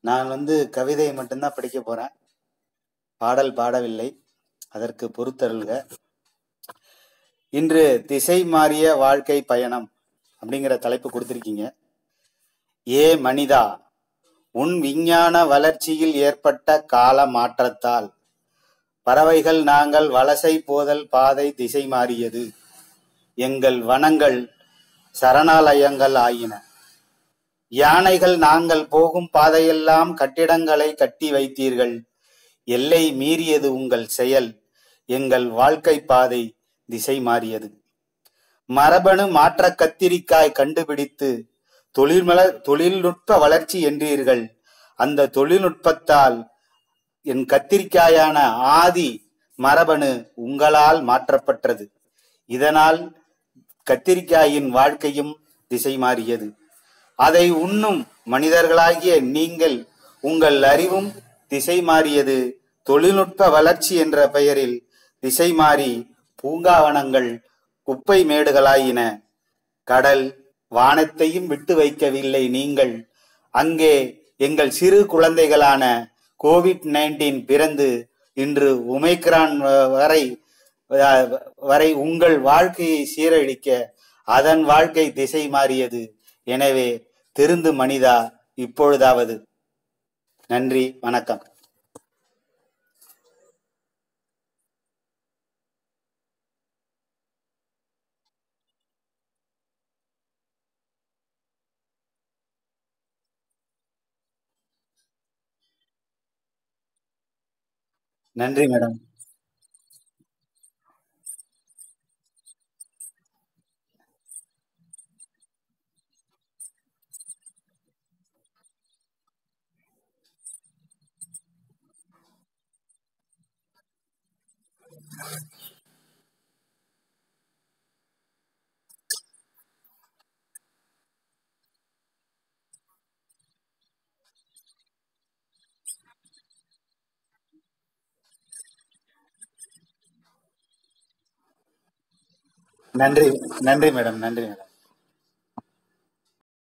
நான் வந்து கவிதை மட்டும்தான் படிக்க போறேன் பாடல் பாடவில்லை அதற்கு பொறுத்தருள்க இன்று திசை மாறிய வாழ்க்கை பயணம் அப்படிங்கிற தலைப்பு கொடுத்திருக்கீங்க ஏ மனிதா உன் விஞ்ஞான வளர்ச்சியில் ஏற்பட்ட கால மாற்றத்தால் பறவைகள் நாங்கள் வலசை போதல் பாதை திசை மாறியது எங்கள் வனங்கள் சரணாலயங்கள் ஆயின யானைகள் நாங்கள் போகும் பாதையெல்லாம் கட்டிடங்களை கட்டி வைத்தீர்கள் எல்லை மீறியது உங்கள் செயல் எங்கள் வாழ்க்கை பாதை திசை மாறியது மரபணு மாற்ற கத்திரிக்காய் கண்டுபிடித்து தொழில்மல தொழில்நுட்ப வளர்ச்சி என்றீர்கள் அந்த தொழில்நுட்பத்தால் என் கத்திரிக்காயான ஆதி மரபணு உங்களால் மாற்றப்பட்டது இதனால் கத்திரிக்காயின் வாழ்க்கையும் திசை மாறியது அதை உண்ணும் மனிதர்களாகிய நீங்கள் உங்கள் அறிவும் திசை மாறியது தொழில்நுட்ப வளர்ச்சி என்ற பெயரில் திசை மாறி பூங்காவனங்கள் குப்பை மேடுகளாயின கடல் வானத்தையும் விட்டு வைக்கவில்லை நீங்கள் அங்கே எங்கள் சிறு குழந்தைகளான கோவிட் நைன்டீன் பிறந்து இன்று உமைக்ரான் வரை வரை உங்கள் வாழ்க்கையை சீரழிக்க அதன் வாழ்க்கை திசை மாறியது எனவே திருந்து மனிதா இப்பொழுதாவது நன்றி வணக்கம் நன்றி மேடம் நன்றி நன்றி மேடம் நன்றி மேடம்